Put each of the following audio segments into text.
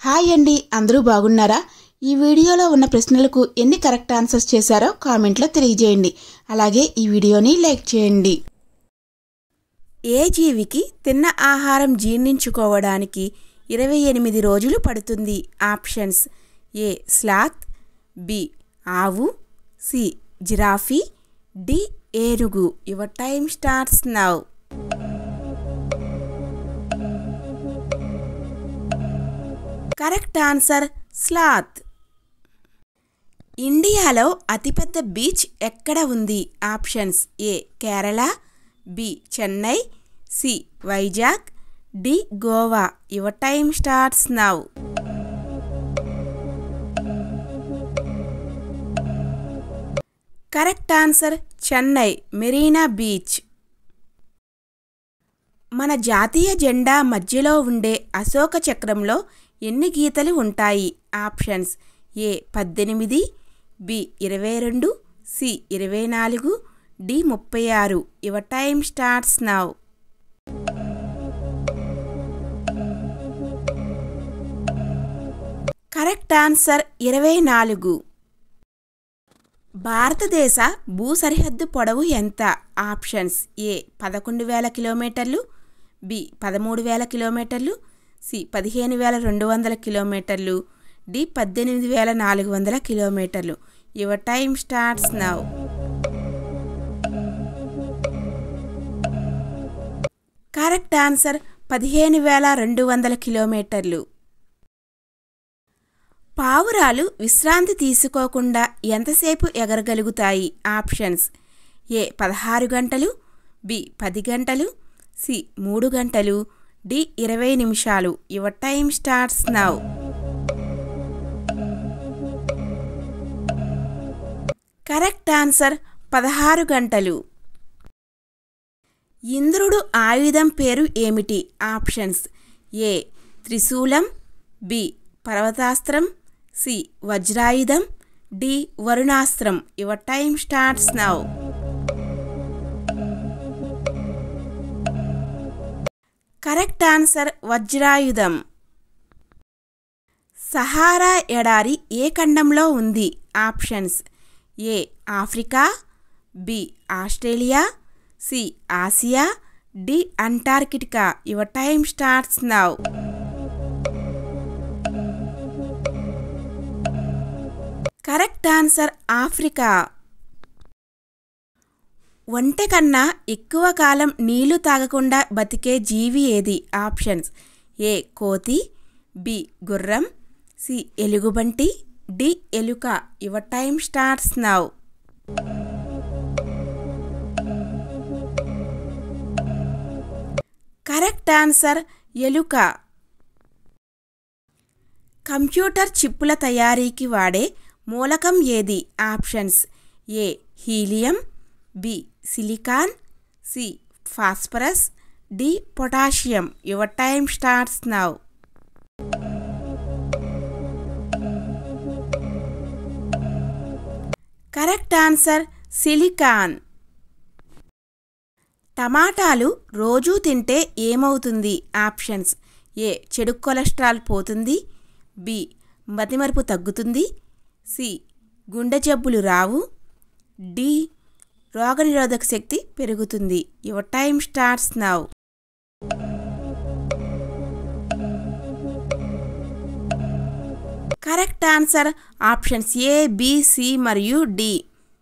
hi అండి అందరూ బాగున్నారా ఈ వీడియోలో ఉన్న ప్రశ్నలకు ఎన్ని కరెక్ట్ ఆన్సర్స్ చేశారో కామెంట్లో తెలియజేయండి అలాగే ఈ వీడియోని లైక్ చేయండి ఏ జీవికి తిన్న ఆహారం జీర్ణించుకోవడానికి ఇరవై ఎనిమిది రోజులు పడుతుంది ఆప్షన్స్ ఏ స్లాత్ బి ఆవు సి జిరాఫీ డి ఏనుగు your time starts now correct answer sloth ఇండియాలో అతిపెద్ద బీచ్ ఎక్కడ ఉంది options A Kerala B Chennai C Vizag D Goa your time starts now correct answer Chennai Marina beach మన జాతీయ జెండా మధ్యలో ఉండే అశోక చక్రంలో ఎన్ని గీతలు ఉంటాయి ఆప్షన్స్ ఏ పద్దెనిమిది బి ఇరవై రెండు సి ఇరవై నాలుగు డి ముప్పై ఆరు your time starts now correct answer ఇరవై నాలుగు భారతదేశ భూ సరిహద్దు పొడవు ఎంత ఆప్షన్స్ ఏ పదకొండు వేల కిలోమీటర్లు బి పదమూడు వేల కిలోమీటర్లు సి పదిహేను వేల రెండు వందల కిలోమీటర్లు డి పద్దెనిమిది వేల నాలుగు వందల కిలోమీటర్లు your time starts now correct answer పదిహేను వేల రెండు వందల కిలోమీటర్లు పావురాలు విశ్రాంతి తీసుకోకుండా ఎంతసేపు ఎగరగలుగుతాయి ఆప్షన్స్ ఏ పదహారు గంటలు బి పది గంటలు సి మూడు గంటలు డి ఇరవై నిమిషాలు your time starts now correct answer పదహారు గంటలు ఇంద్రుడు ఆయుధం పేరు ఏమిటి ఆప్షన్స్ ఏ త్రిశూలం బి పర్వతాస్త్రం సి వజ్రాయుధం డి వరుణాస్త్రం your time starts now correct answer వజ్రాయుధం సహారా ఎడారి ఏ ఖండంలో ఉంది options A Africa B Australia C Asia D Antarctica your time starts now correct answer Africa ఒంటె కన్నా ఎక్కువ కాలం నీళ్లు తాగకుండా బతికే జీవి ఏది ఆప్షన్స్ ఏ కోతి బి గుర్రం సి ఎలుగుబంటి డి ఎలుక your time starts now correct answer ఎలుక కంప్యూటర్ చిప్పుల తయారీకి వాడే మూలకం ఏది options A helium B silicon C phosphorus D potassium your time starts now correct answer silicon టమాటాలు రోజూ తింటే ఏమవుతుంది ఆప్షన్స్ ఏ చెడు కొలెస్ట్రాల్ పోతుంది బి మతిమరుపు తగ్గుతుంది సి గుండె జబ్బులు రావు డి రోగనిరోధక శక్తి పెరుగుతుంది your time starts now correct answer options A B C మరియు డి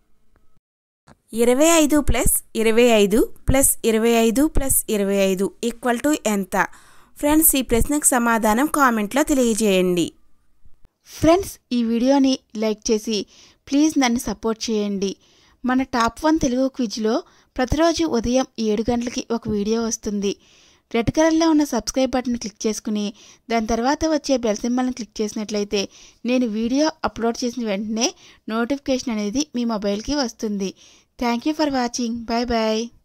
ఇరవై ఐదు ప్లస్ ఇరవై ఐదు ప్లస్ ఇరవై ఐదు ప్లస్ ఇరవై ఐదు ఈక్వల్ టు ఎంత ఫ్రెండ్స్ ఈ ప్రశ్నకు సమాధానం కామెంట్లో తెలియజేయండి ఫ్రెండ్స్ ఈ వీడియోని లైక్ చేసి ప్లీజ్ నన్ను సపోర్ట్ చేయండి మన టాప్ వన్ తెలుగు క్విజ్లో ప్రతిరోజు ఉదయం ఏడు గంటలకి ఒక వీడియో వస్తుంది రెడ్ కలర్లో ఉన్న సబ్స్క్రైబ్ బటన్ క్లిక్ చేసుకుని దాని తర్వాత వచ్చే బెల్ సింబల్ని క్లిక్ చేసినట్లయితే నేను వీడియో అప్లోడ్ చేసిన వెంటనే నోటిఫికేషన్ అనేది మీ మొబైల్కి వస్తుంది thank you for watching bye bye